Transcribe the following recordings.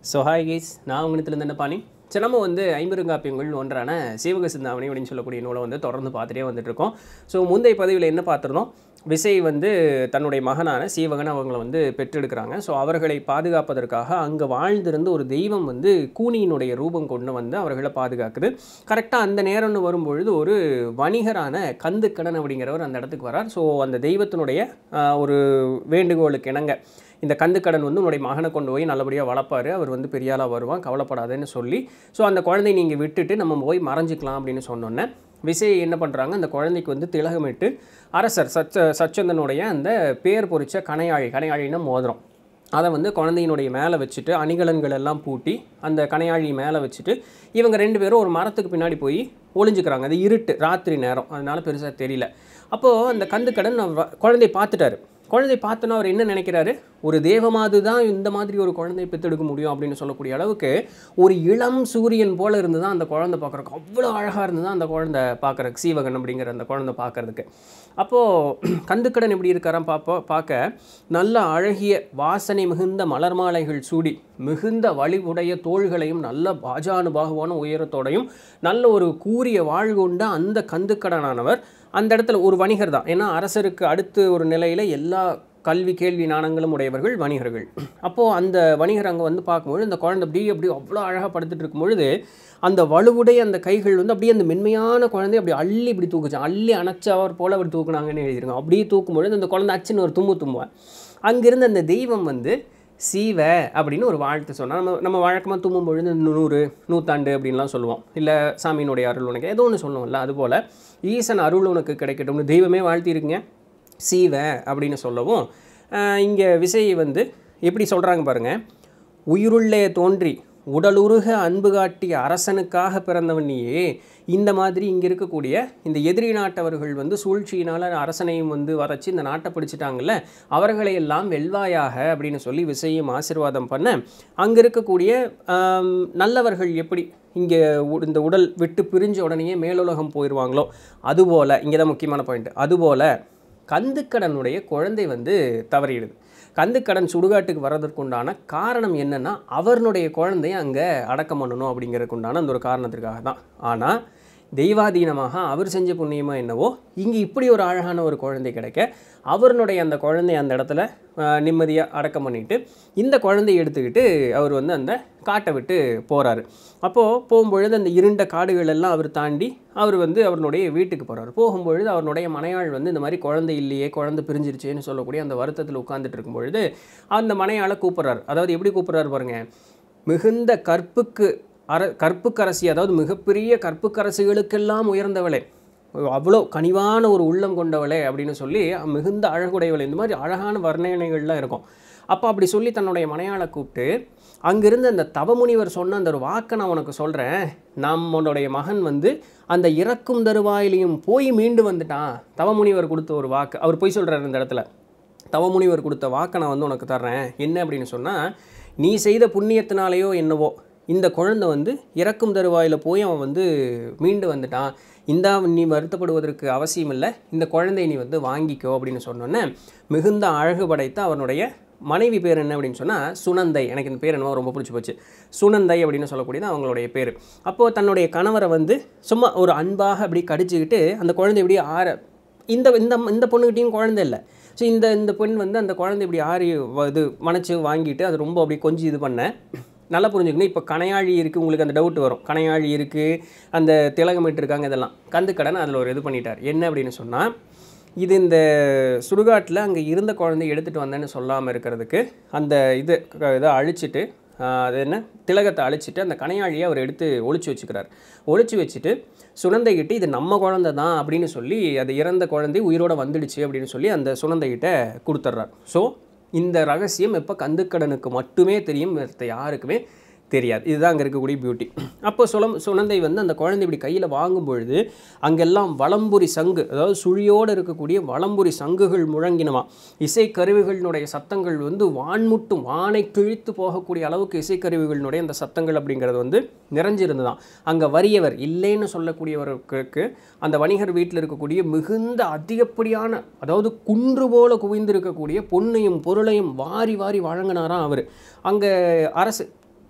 so hi guys நான் உங்களிடத்துலேருந்து என்ன பாணி சரி நம்ம வந்து ஐம்பெருங்காப்பியங்கள் ஒன்றான சீவக சிந்தாமணி அப்படின்னு சொல்லக்கூடிய நூலை வந்து தொடர்ந்து பார்த்துட்டே வந்துட்டு இருக்கோம் ஸோ முந்தைய பதிவில் என்ன பார்த்துருந்தோம் விசை வந்து தன்னுடைய மகனான சீவகன் அவங்களை வந்து பெற்றெடுக்கிறாங்க ஸோ அவர்களை பாதுகாப்பதற்காக அங்கே வாழ்ந்திருந்த ஒரு தெய்வம் வந்து கூனியினுடைய ரூபம் கொண்டு வந்து அவர்களை பாதுகாக்குது கரெக்டாக அந்த நேரம்னு வரும்பொழுது ஒரு வணிகரான கந்துக்கடன் அப்படிங்கிறவர் அந்த இடத்துக்கு வரார் ஸோ அந்த தெய்வத்தினுடைய ஆஹ், ஒரு வேண்டுகோளுக்கு இணங்க இந்த கந்துக்கடன் வந்து உன்னுடைய மகனை கொண்டு போய் நல்லபடியாக வளர்ப்பாரு அவர் வந்து பெரியாளாக வருவான் கவலைப்படாதேன்னு சொல்லி ஸோ அந்த குழந்தையை நீங்கள் விட்டுட்டு நம்ம போய் மறைஞ்சிக்கலாம் அப்படின்னு சொன்னோன்னே விசை என்ன பண்ணுறாங்க அந்த குழந்தைக்கு வந்து திலகமிட்டு அரசர் சச்ச சச்சந்தனுடைய அந்த பேர் பொறிச்ச கணையாழி கணையாழின்னா மோதிரம் அதை வந்து குழந்தையினுடைய மேலே வச்சுட்டு அணிகலன்கள் எல்லாம் பூட்டி அந்த கணையாழி மேலே வச்சுட்டு இவங்க ரெண்டு பேரும் ஒரு மரத்துக்கு பின்னாடி போய் ஒளிஞ்சுக்கிறாங்க அது இருட்டு ராத்திரி நேரம் அதனால பெருசாக தெரியல அப்போது அந்த கந்துக்கடன் அவர் குழந்தையை பார்த்துட்டாரு குழந்தை பார்த்தோன்னா அவர் என்ன நினைக்கிறாரு ஒரு தேவமாது தான் இந்த மாதிரி ஒரு குழந்தையை பெற்றெடுக்க முடியும் அப்படின்னு சொல்லக்கூடிய அளவுக்கு ஒரு இளம் சூரியன் போல இருந்து தான் அந்த குழந்தை பார்க்குறக்கு அவ்வளோ அழகாக இருந்து தான் அந்த குழந்தை பார்க்குறக்கு சீவகன் அப்படிங்கிற அந்த குழந்தை பார்க்குறதுக்கு அப்போது கந்துக்கடன் எப்படி இருக்காராம் பார்ப்போம் பார்க்க நல்ல அழகிய வாசனை மிகுந்த மலர் மாலைகள் சூடி மிகுந்த வலிவுடைய தோள்களையும் நல்ல பாஜானுபாகுவான உயரத்தோடையும் நல்ல ஒரு கூரிய வாழ் கொண்ட அந்த கந்துக்கடனானவர் அந்த இடத்துல ஒரு வணிகர் தான் ஏன்னா அரசருக்கு அடுத்து ஒரு நிலையில் எல்லா கல்வி கேள்வி நாணங்களும் உடையவர்கள் வணிகர்கள் அப்போது அந்த வணிகர் அங்கே வந்து பார்க்கும்பொழுது அந்த குழந்தை அப்படியே அப்படியே அவ்வளோ அழகாக படுத்துட்டு இருக்கும் பொழுது அந்த வலுவுடைய அந்த கைகள் வந்து அப்படியே அந்த மென்மையான குழந்தை அப்படி அள்ளி இப்படி தூக்குச்சான் அள்ளி அணைச்சவர் போல் அப்படி தூக்குனாங்கன்னு எழுதியிருக்காங்க அப்படியே தூக்கும் பொழுது அந்த குழந்தை அச்சுன்னு ஒரு தும்பு தும்புவேன் அங்கிருந்து அந்த தெய்வம் வந்து சீவ அப்படின்னு ஒரு வாழ்த்து சொன்னால் நம்ம நம்ம வழக்கமாக தும்பும் பொழுது நூறு நூற்றாண்டு அப்படின்லாம் சொல்லுவோம் இல்லை சாமியினுடைய அருள் உனக்கு ஏதோ ஒன்று சொல்லுவோம்ல அதுபோல் ஈசன் அருள் உனக்கு கிடைக்கட்டும்னு தெய்வமே வாழ்த்தியிருக்குங்க சீவ அப்படின்னு சொல்லவும் இங்கே விசை வந்து எப்படி சொல்கிறாங்க பாருங்கள் உயிருள்ளே தோன்றி உடலுருக அன்பு காட்டிய அரசனுக்காக பிறந்தவன் நீயே இந்த மாதிரி இங்கே இருக்கக்கூடிய இந்த எதிரி நாட்டவர்கள் வந்து சூழ்ச்சியினால் அரசனையும் வந்து வரைச்சி இந்த நாட்டை பிடிச்சிட்டாங்கல்ல அவர்களை எல்லாம் வெல்வாயாக அப்படின்னு சொல்லி விசையும் ஆசீர்வாதம் பண்ண அங்கே இருக்கக்கூடிய ஆம், நல்லவர்கள் எப்படி இங்கே இந்த உடல் விட்டு பிரிஞ்ச உடனேயே மேலுலகம் போயிடுவாங்களோ அதுபோல் இங்கே தான் முக்கியமான பாயிண்ட் அதுபோல் கந்துக்கடனுடைய குழந்தை வந்து தவறிடுது கந்துக்கடன் சுடுகாட்டுக்கு வர்றதற்குண்டான காரணம் என்னன்னா அவருடைய குழந்தைய அங்கே அடக்கம் பண்ணணும் அப்படிங்கிறதுக்கு உண்டான அந்த ஒரு காரணத்திற்காக தான் ஆனால் தெய்வாதீனமாக அவர் செஞ்ச புண்ணியமா என்னவோ இங்கே இப்படி ஒரு அழகான ஒரு குழந்தை கிடைக்க அவருடைய அந்த குழந்தை அந்த இடத்துல நிம்மதியாக அடக்கம் பண்ணிட்டு இந்த குழந்தையை எடுத்துக்கிட்டு அவர் வந்து அந்த காட்டை விட்டு போகிறாரு அப்போது போகும்பொழுது அந்த இருண்ட காடுகள் எல்லாம் அவர் தாண்டி அவர் வந்து அவருடைய வீட்டுக்கு போகிறார் போகும்பொழுது அவருடைய மனையாள் வந்து இந்த மாதிரி குழந்தை இல்லையே குழந்தை பிரிஞ்சிருச்சேன்னு சொல்லக்கூடிய அந்த வருத்தத்தில் உட்கார்ந்துட்டு இருக்கும் பொழுது அந்த மனையாளை கூப்பிட்றாரு அதாவது எப்படி கூப்பிட்றாரு பாருங்க மிகுந்த கற்புக்கு அர கற்புக்கரசி அதாவது மிகப்பெரிய கற்புக்கரசிகளுக்கெல்லாம் உயர்ந்தவளே அவ்வளோ கனிவான ஒரு உள்ளம் கொண்டவளே அப்படின்னு சொல்லி மிகுந்த அழகுடையவளே இந்த மாதிரி அழகான வர்ணனைகள்லாம் இருக்கும் அப்போ அப்படி சொல்லி தன்னுடைய மனையாளை கூப்பிட்டு அங்கிருந்து அந்த தவமுனிவர் சொன்ன அந்த ஒரு வாக்கை நான் உனக்கு சொல்கிறேன் நம்மளுடைய மகன் வந்து அந்த இறக்கும் தருவாயிலையும் போய் மீண்டு வந்துட்டான் தவமுனிவர் கொடுத்த ஒரு வாக்கு அவர் போய் சொல்கிறார் இந்த இடத்துல தவமுனிவர் கொடுத்த வாக்கை நான் வந்து உனக்கு தர்றேன் என்ன அப்படின்னு சொன்னால் நீ செய்த புண்ணியத்தினாலேயோ என்னவோ இந்த குழந்தை வந்து இறக்கும் தருவாயில் போய் அவன் வந்து மீண்டு வந்துட்டான் இந்தா நீ வருத்தப்படுவதற்கு அவசியம் இல்லை இந்த குழந்தையை நீ வந்து வாங்கிக்கோ அப்படின்னு சொன்னோன்னே மிகுந்த அழகு படைத்த அவனுடைய மனைவி பேர் என்ன அப்படின்னு சொன்னால் சுனந்தை எனக்கு இந்த பேர் என்னவோ ரொம்ப பிடிச்சி போச்சு சுனந்தை அப்படின்னு சொல்லக்கூடியது அவங்களுடைய பேர் அப்போது தன்னுடைய கணவரை வந்து சும்மா ஒரு அன்பாக அப்படி கடிச்சுக்கிட்டு அந்த குழந்தை இப்படி ஆற இந்த இந்த இந்த பொண்ணுக்கிட்டையும் குழந்தை இல்லை ஸோ இந்த இந்த பெண் வந்து அந்த குழந்தை இப்படி ஆறி வ- இது மனைச்சு வாங்கிட்டு அது ரொம்ப அப்படி கொஞ்சம் இது பண்ண நல்லா புரிஞ்சுக்கணும் இப்போ கணையாழி இருக்குது உங்களுக்கு அந்த டவுட் வரும் கணையாழி இருக்குது அந்த திலகமிட்டு இருக்காங்க இதெல்லாம் கந்துக்கடன் அதில் ஒரு இது பண்ணிட்டார் என்ன அப்படின்னு சொன்னால் இது இந்த சுடுகாட்டில் அங்கே இருந்த குழந்தை எடுத்துகிட்டு வந்தேன்னு சொல்லாமல் இருக்கிறதுக்கு அந்த இது க- இதை அழிச்சிட்டு ஆஹ், அது என்ன திலகத்தை அழிச்சிட்டு அந்த கணையாழியை அவர் எடுத்து ஒளிச்சு வச்சுக்கிறார் ஒளிச்சு வச்சுட்டு சுனந்தைகிட்ட இது நம்ம குழந்தை தான் அப்படின்னு சொல்லி அது இறந்த குழந்தை உயிரோட வந்துடுச்சு அப்படின்னு சொல்லி அந்த சுனந்தைகிட்ட கொடுத்துட்றார் ஸோ இந்த ரகசியம் எப்போ கந்துக்கடனுக்கு மட்டுமே தெரியும் மற்ற யாருக்குமே தெரியாது இதுதான் அங்கே இருக்கக்கூடிய பியூட்டி அப்போ சுலம் சுனந்தை வந்து அந்த குழந்தை இப்படி கையில் வாங்கும் பொழுது அங்கெல்லாம் வலம்புரி சங்கு அதாவது சுழியோடு இருக்கக்கூடிய வலம்புரி சங்குகள் முழங்கினமா இசைக்கருவிகளினுடைய சத்தங்கள் வந்து வான்முட்டும் வானை கிழித்து போகக்கூடிய அளவுக்கு இசைக்கருவிகளினுடைய அந்த சத்தங்கள் அப்படிங்கிறது வந்து நிறைஞ்சிருந்ததாம் அங்கே வறியவர் இல்லைன்னு சொல்லக்கூடியவருக்கு அந்த வணிகர் வீட்டில் இருக்கக்கூடிய மிகுந்த அதிகப்படியான அதாவது குன்று போல குவிந்திருக்கக்கூடிய பொன்னையும் பொருளையும் வாரி வாரி வழங்கினாராம் அவர் அங்கே அரசு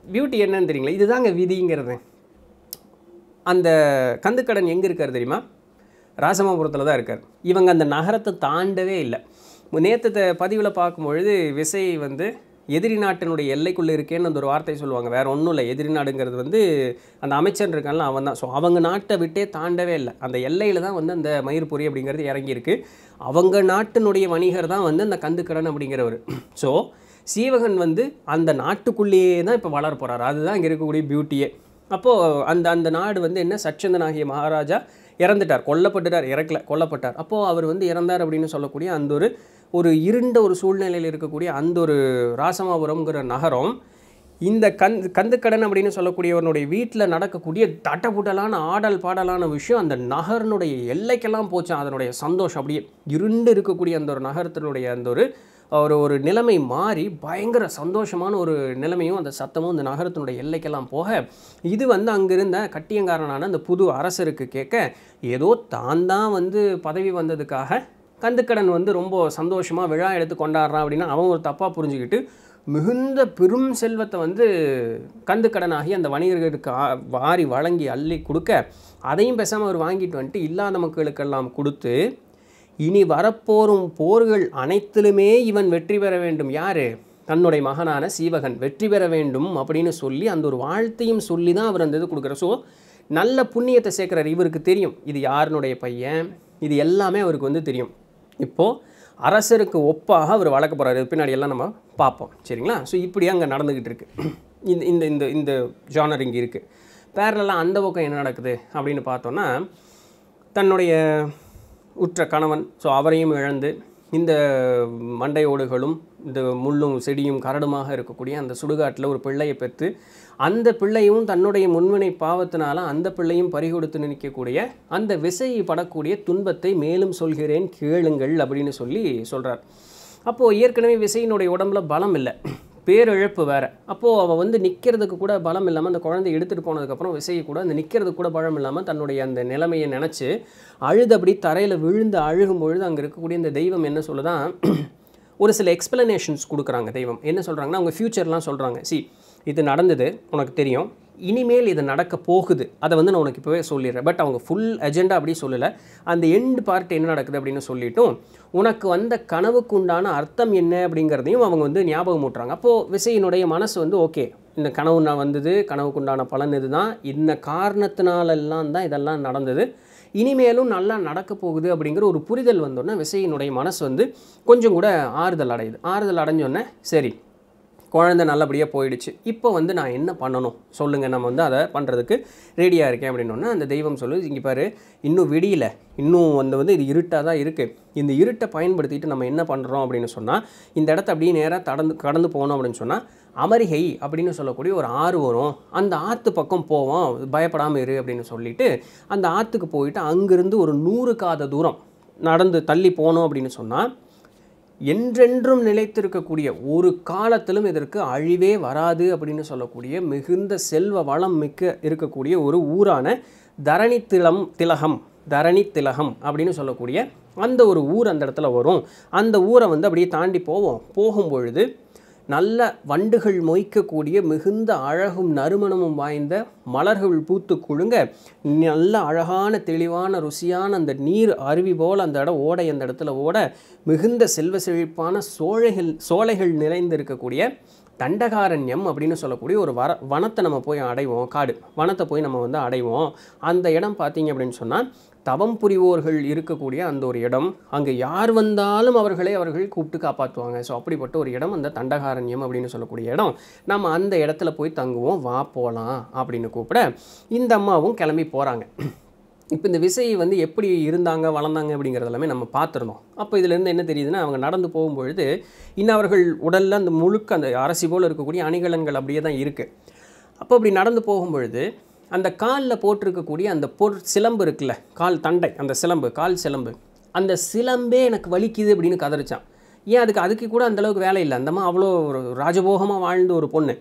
பியூட்டி என்னன்னு தெரியுங்களா இதுதாங்க விதிங்கிறது அந்த கந்துக்கடன் எங்கே இருக்கார் தெரியுமா ராசமாபுரத்தில் தான் இருக்கார் இவங்க அந்த நகரத்தை தாண்டவே இல்லை நேற்று பதிவில் பார்க்கும்பொழுது விசை வந்து எதிரி நாட்டினுடைய எல்லைக்குள்ளே இருக்கேன்னு அந்த ஒரு வார்த்தை சொல்லுவாங்க வேறு ஒன்றும் இல்லை எதிரி நாடுங்கிறது வந்து அந்த அமைச்சர் இருக்கான்ல அவன் தான் ஸோ அவங்க நாட்டை விட்டே தாண்டவே இல்லை அந்த எல்லையில் தான் வந்து அந்த மயிர்பொறி அப்படிங்கிறது இறங்கியிருக்கு அவங்க நாட்டினுடைய வணிகர் தான் வந்து அந்த கந்துக்கடன் அப்படிங்கிறவர் ஸோ சீவகன் வந்து அந்த நாட்டுக்குள்ளேயே தான் இப்போ வளர போகிறார் அதுதான் இங்கே இருக்கக்கூடிய பியூட்டியே அப்போது அந்த அந்த நாடு வந்து என்ன சச்சந்தனாகிய மகாராஜா இறந்துட்டார் கொல்லப்பட்டுட்டார் இறக்கல கொல்லப்பட்டார் அப்போது அவர் வந்து இறந்தார் அப்படின்னு சொல்லக்கூடிய அந்த ஒரு ஒரு இருண்ட ஒரு சூழ்நிலையில் இருக்கக்கூடிய அந்த ஒரு ராசமாபுரம்ங்கிற நகரம் இந்த கந் கந்துக்கடன் அப்படின்னு சொல்லக்கூடியவனுடைய வீட்டில் நடக்கக்கூடிய தட்டப்புட்டலான ஆடல் பாடலான விஷயம் அந்த நகரனுடைய எல்லைக்கெல்லாம் போச்சு அதனுடைய சந்தோஷம் அப்படியே இருண்டு இருக்கக்கூடிய அந்த ஒரு நகரத்தினுடைய அந்த ஒரு ஒரு ஒரு நிலைமை மாறி பயங்கர சந்தோஷமான ஒரு நிலைமையும் அந்த சத்தமும் இந்த நகரத்தினுடைய எல்லைக்கெல்லாம் போக இது வந்து அங்கிருந்த கட்டியங்காரனான அந்த புது அரசருக்கு கேட்க ஏதோ தான் தான் வந்து பதவி வந்ததுக்காக கந்துக்கடன் வந்து ரொம்ப சந்தோஷமாக விழா எடுத்து கொண்டாடுறான் அப்படின்னா அவன் ஒரு தப்பாக புரிஞ்சுக்கிட்டு மிகுந்த பெரும் செல்வத்தை வந்து கந்துக்கடனாகி அந்த வணிகர்களுக்கு ஆ- வாரி வழங்கி அள்ளி கொடுக்க அதையும் பேசாமல் அவர் வாங்கிட்டு வந்துட்டு இல்லாத மக்களுக்கெல்லாம் கொடுத்து இனி வரப்போரும் போர்கள் அனைத்திலுமே இவன் வெற்றி பெற வேண்டும் யாரு தன்னுடைய மகனான சீவகன் வெற்றி பெற வேண்டும் அப்படின்னு சொல்லி அந்த ஒரு வாழ்த்தையும் சொல்லி தான் அவர் அந்த இது கொடுக்குறார் ஸோ நல்ல புண்ணியத்தை சேர்க்குறாரு இவருக்கு தெரியும் இது யாருனுடைய பையன் இது எல்லாமே அவருக்கு வந்து தெரியும் இப்போது அரசருக்கு ஒப்பாக அவர் வளர்க்க போகிறாரு பின்னாடி எல்லாம் நம்ம பார்ப்போம் சரிங்களா ஸோ இப்படி அங்கே நடந்துக்கிட்டு இருக்கு இந்த இந்த இந்த இந்த ஜானர் இங்கே இருக்குது பேரலாம் அந்த பக்கம் என்ன நடக்குது அப்படின்னு பார்த்தோன்னா தன்னுடைய உற்ற கணவன் ஸோ அவரையும் இழந்து இந்த மண்டையோடுகளும் இந்த முள்ளும் செடியும் கரடுமாக இருக்கக்கூடிய அந்த சுடுகாட்டில் ஒரு பிள்ளையை பெற்று அந்த பிள்ளையும் தன்னுடைய முன்வினை பாவத்தினால அந்த பிள்ளையும் பறிகொடுத்து நிற்கக்கூடிய அந்த விசை படக்கூடிய துன்பத்தை மேலும் சொல்கிறேன் கேளுங்கள் அப்படின்னு சொல்லி சொல்கிறார் அப்போது ஏற்கனவே விசையினுடைய உடம்புல பலம் இல்லை பேரிழப்பு வேற அப்போது அவள் வந்து நிற்கிறதுக்கு கூட பலம் இல்லாமல் அந்த குழந்தை எடுத்துகிட்டு போனதுக்கப்புறம் விசையை கூட அந்த நிற்கிறதுக்கு கூட பலம் இல்லாமல் தன்னுடைய அந்த நிலைமையை நினச்சி அழுது அப்படி தரையில் விழுந்து அழுகும் பொழுது அங்கே இருக்கக்கூடிய இந்த தெய்வம் என்ன சொல்லுதான் ஒரு சில எக்ஸ்பிளனேஷன்ஸ் கொடுக்குறாங்க தெய்வம் என்ன சொல்கிறாங்கன்னா அவங்க ஃப்யூச்சர்லாம் சொல்கிறாங்க சி இது நடந்தது உனக்கு தெரியும் இனிமேல் இது நடக்க போகுது அதை வந்து நான் உனக்கு இப்போவே சொல்லிடுறேன் பட் அவங்க ஃபுல் அஜெண்டா அப்படி சொல்லலை அந்த எண்ட் பார்ட் என்ன நடக்குது அப்படின்னு சொல்லிட்டும் உனக்கு வந்த கனவுக்கு உண்டான அர்த்தம் என்ன அப்படிங்கிறதையும் அவங்க வந்து ஞாபகம் ஊட்டுறாங்க அப்போது விசையினுடைய மனசு வந்து ஓகே இந்த கனவு நான் வந்தது கனவுக்கு உண்டான பலன் இதுதான் இந்த காரணத்தினாலெல்லாம் தான் இதெல்லாம் நடந்தது இனிமேலும் நல்லா நடக்க போகுது அப்படிங்கிற ஒரு புரிதல் வந்தோடனே விசையினுடைய மனசு வந்து கொஞ்சம் கூட ஆறுதல் அடையுது ஆறுதல் அடைஞ்சோடனே சரி குழந்தை நல்லபடியாக போயிடுச்சு இப்போ வந்து நான் என்ன பண்ணணும் சொல்லுங்கள் நம்ம வந்து அதை பண்ணுறதுக்கு ரெடியாக இருக்கேன் அப்படின்னோடனே அந்த தெய்வம் சொல்லுது இங்கே பாரு இன்னும் விடியல இன்னும் வந்து வந்து இது இருட்டாக தான் இருக்குது இந்த இருட்டை பயன்படுத்திட்டு நம்ம என்ன பண்ணுறோம் அப்படின்னு சொன்னால் இந்த இடத்த அப்படியே நேராக கடந்து கடந்து போனோம் அப்படின்னு சொன்னால் அமரிகை அப்படின்னு சொல்லக்கூடிய ஒரு ஆறு வரும் அந்த ஆற்று பக்கம் போவோம் பயப்படாமல் இரு அப்படின்னு சொல்லிட்டு அந்த ஆற்றுக்கு போயிட்டு அங்கிருந்து ஒரு நூறு காத தூரம் நடந்து தள்ளி போனோம் அப்படின்னு சொன்னால் என்றென்றும் நிலைத்திருக்கக்கூடிய ஒரு காலத்திலும் இதற்கு அழிவே வராது அப்படின்னு சொல்லக்கூடிய மிகுந்த செல்வ வளம் மிக்க இருக்கக்கூடிய ஒரு ஊரான தரணி திலம் திலகம் தரணி திலகம் அப்படின்னு சொல்லக்கூடிய அந்த ஒரு ஊர் அந்த இடத்துல வரும் அந்த ஊரை வந்து அப்படியே தாண்டி போவோம் போகும்பொழுது நல்ல வண்டுகள் மொய்க்கக்கூடிய மிகுந்த அழகும் நறுமணமும் வாய்ந்த மலர்கள் பூத்து குலுங்க நல்ல அழகான தெளிவான ருசியான அந்த நீர் அருவி போல் அந்த இடம் ஓடை அந்த இடத்துல ஓட மிகுந்த செல்வ செழிப்பான சோழைகள் சோலைகள் நிறைந்திருக்கக்கூடிய தண்டகாரண்யம் அப்படின்னு சொல்லக்கூடிய ஒரு வர வனத்தை நம்ம போய் அடைவோம் காடு வனத்தை போய் நம்ம வந்து அடைவோம் அந்த இடம் பார்த்தீங்க அப்படின்னு சொன்னால் தவம் புரிவோர்கள் இருக்கக்கூடிய அந்த ஒரு இடம் அங்கே யார் வந்தாலும் அவர்களை அவர்கள் கூப்பிட்டு காப்பாற்றுவாங்க ஸோ அப்படிப்பட்ட ஒரு இடம் அந்த தண்டகாரண்யம் அப்படின்னு சொல்லக்கூடிய இடம் நம்ம அந்த இடத்துல போய் தங்குவோம் வா போகலாம் அப்படின்னு கூப்பிட இந்த அம்மாவும் கிளம்பி போகிறாங்க இப்போ இந்த விசை வந்து எப்படி இருந்தாங்க வளர்ந்தாங்க அப்படிங்கிறது எல்லாமே நம்ம பார்த்துருந்தோம் அப்போ இதிலேருந்து என்ன தெரியுதுன்னா அவங்க நடந்து போகும்பொழுது இன்னும் அவர்கள் உடலில் அந்த முழுக்க அந்த அரசி போல் இருக்கக்கூடிய அணிகலன்கள் அப்படியே தான் இருக்குது அப்போ அப்படி நடந்து போகும்பொழுது அந்த காலில் போட்டிருக்கக்கூடிய அந்த பொற் சிலம்பு இருக்குல்ல கால் தண்டை அந்த சிலம்பு கால் சிலம்பு அந்த சிலம்பே எனக்கு வலிக்குது அப்படின்னு கதறிச்சான் ஏன் அதுக்கு அதுக்கு கூட அந்த அளவுக்கு வேலை இல்லை அந்தம்மா அவ்வளோ ஒரு ராஜபோகமாக வாழ்ந்த ஒரு பொண்ணு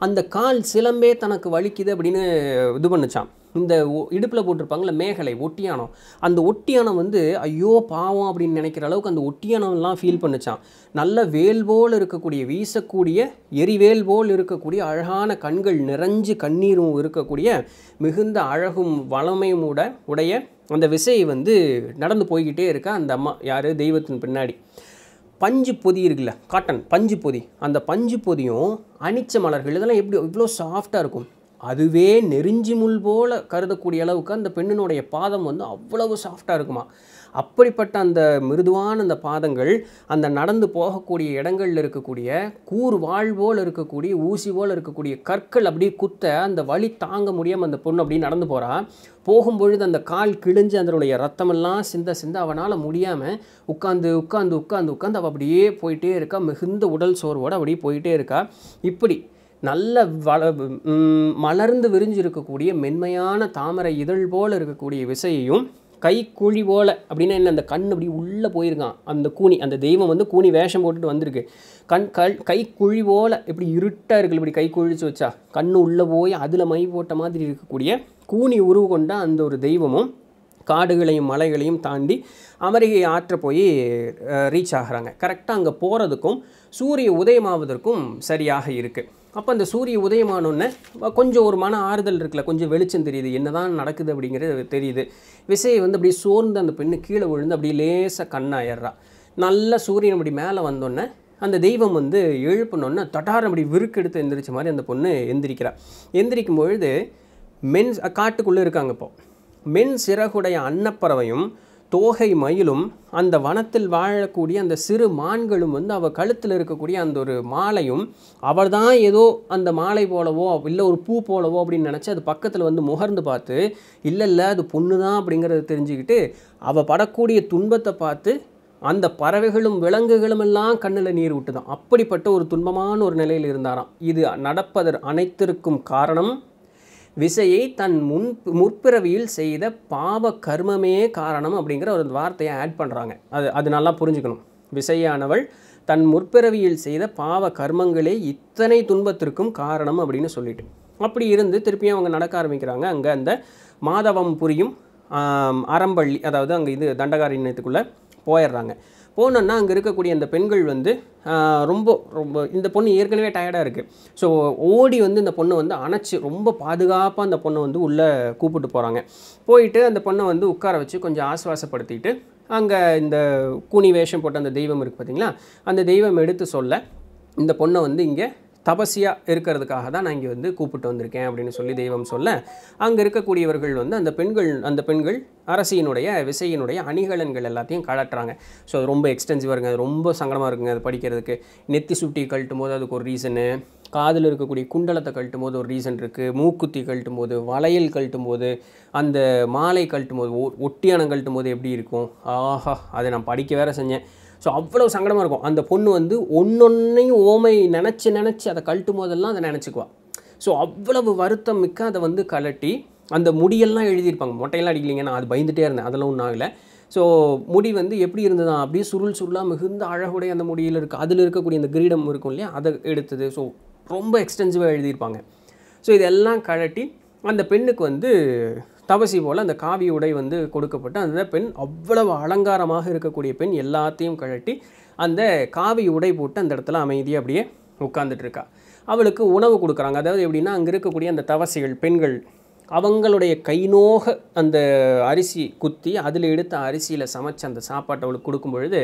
அந்த கால் சிலம்பே தனக்கு வலிக்குது அப்படின்னு இது பண்ணுச்சான் இந்த இடுப்பில் போட்டிருப்பாங்கள்ல மேகலை ஒட்டியானம் அந்த ஒட்டியானம் வந்து ஐயோ பாவம் அப்படின்னு நினைக்கிற அளவுக்கு அந்த ஒட்டியானம்லாம் ஃபீல் பண்ணுச்சான் நல்ல வேல் போல் இருக்கக்கூடிய வீசக்கூடிய எரிவேல் போல் இருக்கக்கூடிய அழகான கண்கள் நிறைஞ்சு கண்ணீரும் இருக்கக்கூடிய மிகுந்த அழகும் வளமையும் உட உடைய அந்த விசை வந்து நடந்து போய்கிட்டே இருக்கா அந்த அம்மா யார் தெய்வத்தின் பின்னாடி பஞ்சு பொதி இருக்குல்ல காட்டன் பஞ்சு பொதி அந்த பஞ்சு பொதியும் அனிச்ச மலர்கள் இதெல்லாம் எப்படி இவ்வளோ சாஃப்டாக இருக்கும் அதுவே நெருஞ்சி முள் போல கருதக்கூடிய அளவுக்கு அந்த பெண்ணினுடைய பாதம் வந்து அவ்வளவு சாஃப்டாக இருக்குமா அப்படிப்பட்ட அந்த மிருதுவான அந்த பாதங்கள் அந்த நடந்து போகக்கூடிய இடங்களில் இருக்கக்கூடிய கூர் வாழ் போல் இருக்கக்கூடிய ஊசி போல் இருக்கக்கூடிய கற்கள் அப்படியே குத்த அந்த வலி தாங்க முடியாமல் அந்த பொண்ணு அப்படியே நடந்து போகிறா போகும்பொழுது அந்த கால் கிழிஞ்சு அதனுடைய ரத்தமெல்லாம் சிந்த சிந்த அவனால் முடியாமல் உட்காந்து உட்காந்து உட்காந்து உட்காந்து அவள் அப்படியே போயிட்டே இருக்கா மிகுந்த உடல் சோர்வோடு அப்படியே போயிட்டே இருக்கா இப்படி நல்ல வள ம், மலர்ந்து விரிஞ்சு இருக்கக்கூடிய மென்மையான தாமரை இதழ் போல் இருக்கக்கூடிய விசையையும் கைக்குழி போல அப்படின்னா என்ன அந்த கண் அப்படி உள்ளே போயிருக்கான் அந்த கூனி அந்த தெய்வம் வந்து கூனி வேஷம் போட்டுட்டு வந்திருக்கு கண் கல் கைக்குழி போல இப்படி இருட்டாக இருக்குல்ல இப்படி கை குழிச்சு வச்சா கண்ணு உள்ளே போய் அதில் மை போட்ட மாதிரி இருக்கக்கூடிய கூனி உருவு கொண்ட அந்த ஒரு தெய்வமும் காடுகளையும் மலைகளையும் தாண்டி அமெரிக்கை ஆற்ற போய் ரீச் ஆகுறாங்க கரெக்டாக அங்கே போகிறதுக்கும் சூரிய உதயமாவதற்கும் சரியாக இருக்குது அப்போ அந்த சூரிய உதயமானோடனே கொஞ்சம் ஒரு மன ஆறுதல் இருக்குல்ல கொஞ்சம் வெளிச்சம் தெரியுது என்னதான் நடக்குது அப்படிங்கிறது தெரியுது விசையை வந்து அப்படியே சோர்ந்து அந்த பெண்ணு கீழே விழுந்து அப்படியே லேசாக கண்ணாயிடுறா நல்ல சூரியன் அப்படி மேலே வந்தோடனே அந்த தெய்வம் வந்து எழுப்பினோன்னே தட்டாரம் அப்படி விருக்கெடுத்து எந்திரிச்ச மாதிரி அந்த பொண்ணு எந்திரிக்கிறா எந்திரிக்கும் பொழுது மென் காட்டுக்குள்ளே இருக்காங்க இப்போ மென் சிறகுடைய அன்னப்பறவையும் தோகை மயிலும் அந்த வனத்தில் வாழக்கூடிய அந்த சிறு மான்களும் வந்து அவள் கழுத்தில் இருக்கக்கூடிய அந்த ஒரு மாலையும் அவள் தான் ஏதோ அந்த மாலை போலவோ இல்லை ஒரு பூ போலவோ அப்படின்னு நினச்சி அது பக்கத்தில் வந்து முகர்ந்து பார்த்து இல்லை இல்லை அது பொண்ணு தான் அப்படிங்கிறத தெரிஞ்சுக்கிட்டு அவள் படக்கூடிய துன்பத்தை பார்த்து அந்த பறவைகளும் விலங்குகளும் எல்லாம் கண்ணில் நீர் விட்டுதான் அப்படிப்பட்ட ஒரு துன்பமான ஒரு நிலையில் இருந்தாராம் இது நடப்பதற் அனைத்திற்கும் காரணம் விசையை தன் முன் முற்பிறவியில் செய்த பாவ கர்மமே காரணம் அப்படிங்கிற ஒரு வார்த்தையை ஆட் பண்ணுறாங்க அது அது நல்லா புரிஞ்சுக்கணும் விசையானவள் தன் முற்பிறவியில் செய்த பாவ கர்மங்களே இத்தனை துன்பத்திற்கும் காரணம் அப்படின்னு சொல்லிட்டு அப்படி இருந்து திருப்பியும் அவங்க நடக்க ஆரம்பிக்கிறாங்க அங்கே அந்த மாதவம் புரியும் ஆம், அறம்பள்ளி அதாவது அங்கே இது தண்டகாரண்யத்துக்குள்ளே போயிடுறாங்க போனோன்னா அங்கே இருக்கக்கூடிய அந்த பெண்கள் வந்து ஆ, ரொம்ப ரொம்ப இந்த பொண்ணு ஏற்கனவே டயர்டாக இருக்குது ஸோ ஓடி வந்து இந்த பொண்ணை வந்து அணைச்சி ரொம்ப பாதுகாப்பாக அந்த பொண்ணை வந்து உள்ளே கூப்பிட்டு போகிறாங்க போயிட்டு அந்த பொண்ணை வந்து உட்கார வச்சு கொஞ்சம் ஆசுவாசப்படுத்திட்டு அங்கே இந்த கூனி வேஷம் போட்ட அந்த தெய்வம் இருக்குது பார்த்தீங்களா அந்த தெய்வம் எடுத்து சொல்ல இந்த பொண்ணை வந்து இங்கே தபசியாக இருக்கிறதுக்காக தான் நான் இங்கே வந்து கூப்பிட்டு வந்திருக்கேன் அப்படின்னு சொல்லி தெய்வம் சொல்ல அங்கே இருக்கக்கூடியவர்கள் வந்து அந்த பெண்கள் அந்த பெண்கள் அரசியினுடைய விசையினுடைய அணிகலன்கள் எல்லாத்தையும் கலட்டுறாங்க ஸோ அது ரொம்ப எக்ஸ்டென்சிவாக இருக்குங்க அது ரொம்ப சங்கடமாக இருக்குங்க அது படிக்கிறதுக்கு நெத்தி சுட்டி கழட்டும் போது அதுக்கு ஒரு ரீசனு காதில் இருக்கக்கூடிய குண்டலத்தை கழட்டும் போது ஒரு ரீசன் இருக்குது மூக்குத்தி கழட்டும் போது வளையல் கழட்டும் போது அந்த மாலை கழட்டும் போது ஒ- ஒட்டியானம் கழட்டும் போது எப்படி இருக்கும் ஆஹா அதை நான் படிக்க வேற செஞ்சேன் ஸோ அவ்வளோ சங்கடமாக இருக்கும் அந்த பொண்ணு வந்து ஒன்னொன்னையும் ஓமை நினச்சி நினச்சி அதை கழட்டும் போதெல்லாம் அதை நினச்சிக்குவா ஸோ அவ்வளவு வருத்தம் மிக்க அதை வந்து கலட்டி அந்த முடியெல்லாம் எழுதியிருப்பாங்க மொட்டையெல்லாம் அடிக்கலைங்க நான் அது பயந்துட்டே இருந்தேன் அதெல்லாம் ஒன்றும் ஆகலை ஸோ முடி வந்து எப்படி இருந்ததா அப்படியே சுருள் சுருளாக மிகுந்த அழகுடைய அந்த முடியில் இருக்குது அதில் இருக்கக்கூடிய அந்த கிரீடம் இருக்கும் இல்லையா அதை எடுத்தது ஸோ ரொம்ப எக்ஸ்டென்சிவாக எழுதியிருப்பாங்க ஸோ இதெல்லாம் கழட்டி அந்த பெண்ணுக்கு வந்து தபசி போல் அந்த காவி உடை வந்து கொடுக்கப்பட்டு அந்த பெண் அவ்வளவு அலங்காரமாக இருக்கக்கூடிய பெண் எல்லாத்தையும் கழட்டி அந்த காவி உடை போட்டு அந்த இடத்துல அமைதியாக அப்படியே உட்கார்ந்துட்டு இருக்கா அவளுக்கு உணவு கொடுக்குறாங்க அதாவது எப்படின்னா அங்கே இருக்கக்கூடிய அந்த தவசிகள் பெண்கள் அவங்களுடைய கைநோக அந்த அரிசி குத்தி அதில் எடுத்த அரிசியில் சமைச்ச அந்த சாப்பாட்டை அவளுக்கு கொடுக்கும் பொழுது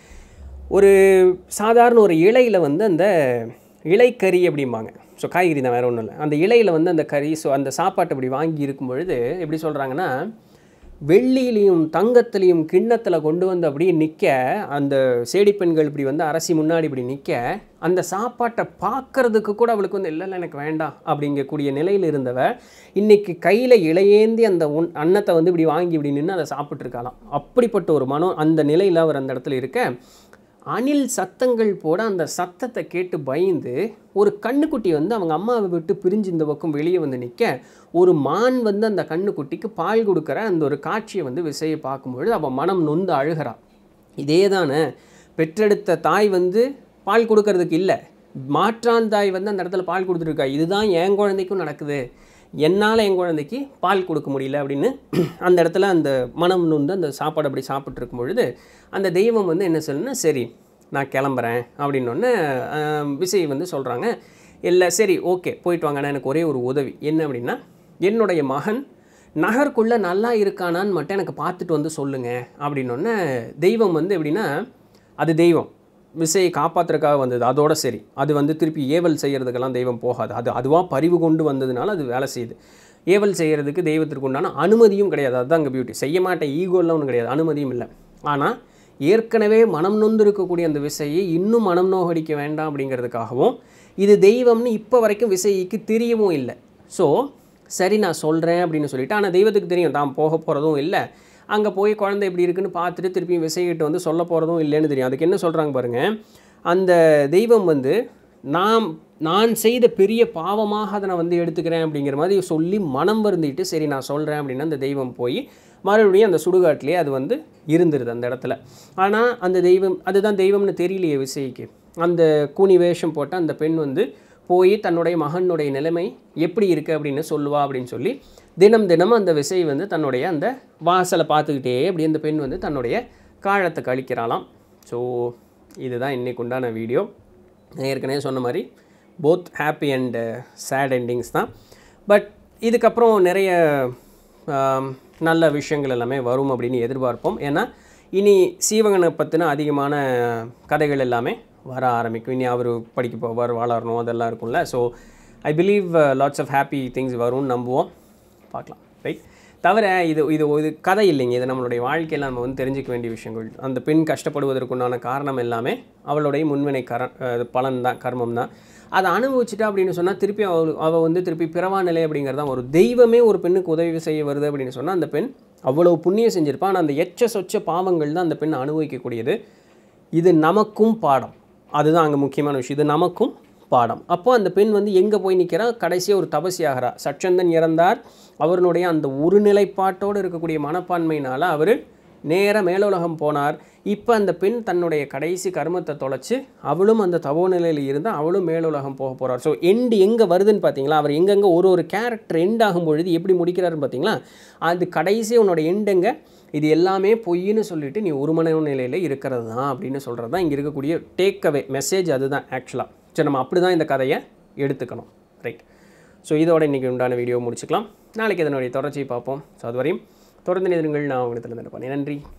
ஒரு சாதாரண ஒரு இலையில் வந்து அந்த இலைக்கறி அப்படிம்பாங்க ஸோ காய்கறி தான் வேறு ஒன்றும் இல்லை அந்த இலையில் வந்து அந்த கறி ஸோ அந்த சாப்பாட்டை இப்படி வாங்கி இருக்கும் பொழுது எப்படி சொல்கிறாங்கன்னா வெள்ளியிலையும் தங்கத்திலையும் கிண்ணத்தில் கொண்டு வந்து அப்படியே நிற்க அந்த சேடி பெண்கள் இப்படி வந்து அரசி முன்னாடி இப்படி நிற்க அந்த சாப்பாட்டை பார்க்கறதுக்கு கூட அவளுக்கு வந்து இல்லை இல்லை எனக்கு வேண்டாம் அப்படிங்கக்கூடிய நிலையில் இருந்தவ இன்னைக்கு கையில் இலையேந்தி அந்த உன் அன்னத்தை வந்து இப்படி வாங்கி இப்படி நின்று அதை சாப்பிட்ருக்கலாம் அப்படிப்பட்ட ஒரு மனம் அந்த நிலையில் அவர் அந்த இடத்துல இருக்க அணில் சத்தங்கள் போட அந்த சத்தத்தை கேட்டு பயந்து ஒரு கண்ணுக்குட்டி வந்து அவங்க அம்மாவை விட்டு பிரிஞ்சு இந்த பக்கம் வெளியே வந்து நிற்க ஒரு மான் வந்து அந்த கண்ணுக்குட்டிக்கு பால் கொடுக்குற அந்த ஒரு காட்சியை வந்து விசையை பார்க்கும்பொழுது அவள் மனம் நொந்து அழுகிறா இதே தானே பெற்றெடுத்த தாய் வந்து பால் கொடுக்கறதுக்கு இல்லை மாற்றான் தாய் வந்து அந்த இடத்துல பால் கொடுத்துருக்கா இதுதான் என் குழந்தைக்கும் நடக்குது என்னால் என் குழந்தைக்கு பால் கொடுக்க முடியல அப்படின்னு அந்த இடத்துல அந்த மனம் நொந்து அந்த சாப்பாடு அப்படி சாப்பிட்டு இருக்கும் பொழுது அந்த தெய்வம் வந்து என்ன சொல்லுன்னா சரி நான் கிளம்புறேன் அப்படின்னொன்னே விசய் வந்து சொல்கிறாங்க இல்லை சரி ஓகே போயிட்டு வாங்க ஆனா எனக்கு ஒரே ஒரு உதவி என்ன அப்படின்னா என்னுடைய மகன் நகருக்குள்ளே நல்லா இருக்கானான்னு மட்டும் எனக்கு பார்த்துட்டு வந்து சொல்லுங்கள் அப்படின்னொன்னே தெய்வம் வந்து எப்படின்னா அது தெய்வம் விசையை காப்பாற்றுறதுக்காக வந்தது அதோட சரி அது வந்து திருப்பி ஏவல் செய்கிறதுக்கெல்லாம் தெய்வம் போகாது அது அதுவாக பரிவு கொண்டு வந்ததுனால அது வேலை செய்யுது ஏவல் செய்கிறதுக்கு தெய்வத்திற்கு உண்டான அனுமதியும் கிடையாது அதுதான் அங்கே பியூட்டி செய்ய மாட்டேன் ஈகோலாம் ஒன்றும் கிடையாது அனுமதியும் இல்லை ஆனால் ஏற்கனவே மனம் நொந்து இருக்கக்கூடிய அந்த விசையை இன்னும் மனம் நோகடிக்க வேண்டாம் அப்படிங்கிறதுக்காகவும் இது தெய்வம்னு இப்போ வரைக்கும் விசைக்கு தெரியவும் இல்லை ஸோ சரி நான் சொல்கிறேன் அப்படின்னு சொல்லிட்டு ஆனால் தெய்வத்துக்கு தெரியும் தான் போக போகிறதும் இல்லை அங்கே போய் குழந்தை எப்படி இருக்குன்னு பார்த்துட்டு திருப்பியும் விசைகிட்ட வந்து சொல்ல போகிறதும் இல்லைன்னு தெரியும் அதுக்கு என்ன சொல்கிறாங்க பாருங்கள் அந்த தெய்வம் வந்து நாம் நான் செய்த பெரிய பாவமாக அதை நான் வந்து எடுத்துக்கிறேன் அப்படிங்கிற மாதிரி சொல்லி மனம் வருந்திட்டு சரி நான் சொல்கிறேன் அப்படின்னா அந்த தெய்வம் போய் மறுபடியும் அந்த சுடுகாட்டிலே அது வந்து இருந்துருது அந்த இடத்துல ஆனால் அந்த தெய்வம் அதுதான் தெய்வம்னு தெரியலையே விசைக்கு அந்த கூனி வேஷம் போட்ட அந்த பெண் வந்து போய் தன்னுடைய மகனுடைய நிலைமை எப்படி இருக்குது அப்படின்னு சொல்லுவா அப்படின்னு சொல்லி தினம் தினம் அந்த விசை வந்து தன்னுடைய அந்த வாசலை பார்த்துக்கிட்டே அப்படி அந்த பெண் வந்து தன்னுடைய காலத்தை கழிக்கிறாளாம் ஸோ இதுதான் இன்னைக்கு உண்டான வீடியோ நான் ஏற்கனவே சொன்ன மாதிரி both happy and sad endings தான் பட் இதுக்கப்புறம் நிறைய ஆம், நல்ல விஷயங்கள் எல்லாமே வரும் அப்படின்னு எதிர்பார்ப்போம் ஏன்னா இனி சீவகனை பற்றின அதிகமான கதைகள் எல்லாமே வர ஆரம்பிக்கும் இனி அவர் படிக்க போவார் வளரணும் அதெல்லாம் இருக்கும்ல so I believe lots of happy things வரும்னு நம்புவோம் பார்க்கலாம் ரைட் தவிர இது இது இது கதை இல்லைங்க இது நம்மளுடைய வாழ்க்கையில் நம்ம வந்து தெரிஞ்சுக்க வேண்டிய விஷயங்கள் அந்த பெண் கஷ்டப்படுவதற்குண்டான காரணம் எல்லாமே அவளுடைய முன்வினை கர அஹ் பலன் தான் கர்மம் தான் அதை அனுபவிச்சுட்டா அப்படின்னு சொன்னால் திருப்பி அவள் அவள் வந்து திருப்பி பிறவா நிலை அப்படிங்கிறது தான் ஒரு தெய்வமே ஒரு பெண்ணுக்கு உதவி செய்ய வருது அப்படின்னு சொன்னால் அந்த பெண் அவ்வளவு புண்ணியம் செஞ்சிருப்பா ஆனால் அந்த எச்ச சொச்ச பாவங்கள் தான் அந்த பெண் அனுபவிக்கக்கூடியது இது நமக்கும் பாடம் அதுதான் அங்கே முக்கியமான விஷயம் இது நமக்கும் பாடம் அப்போ அந்த பெண் வந்து எங்கே போய் நிற்கிறா கடைசியாக ஒரு தபசியாகிறா சச்சந்தன் இறந்தார் அவருடைய அந்த ஒரு நிலைப்பாட்டோடு இருக்கக்கூடிய மனப்பான்மையினால் அவர் நேராக மேலுலகம் போனார் இப்போ அந்த பெண் தன்னுடைய கடைசி கர்மத்தை தொலைச்சு அவளும் அந்த தவோ நிலையில் இருந்து அவளும் மேலுலகம் போக போகிறார் ஸோ எண்டு எங்கே வருதுன்னு பார்த்தீங்களா அவர் எங்கெங்கே ஒரு ஒரு கேரக்டர் எண்ட் ஆகும் பொழுது எப்படி முடிக்கிறாருன்னு பார்த்தீங்களா அது கடைசி உன்னோட எண்டுங்க இது எல்லாமே பொய்ன்னு சொல்லிட்டு நீ ஒரு மன நிலையில் இருக்கிறது தான் அப்படின்னு சொல்கிறது தான் இங்கே இருக்கக்கூடிய டேக் அவே மெசேஜ் அதுதான் ஆக்சுவலாக சரி நம்ம அப்படி தான் இந்த கதையை எடுத்துக்கணும் ரைட் ஸோ இதோட இன்றைக்கி உண்டான வீடியோ முடிச்சுக்கலாம் நாளைக்கு இதனுடைய தொடர்ச்சியை பார்ப்போம் ஸோ அதுவரையும் தொடர்ந்து நிறுங்கள் நான் உங்களுக்கு திறந்துருப்பேன் நன்றி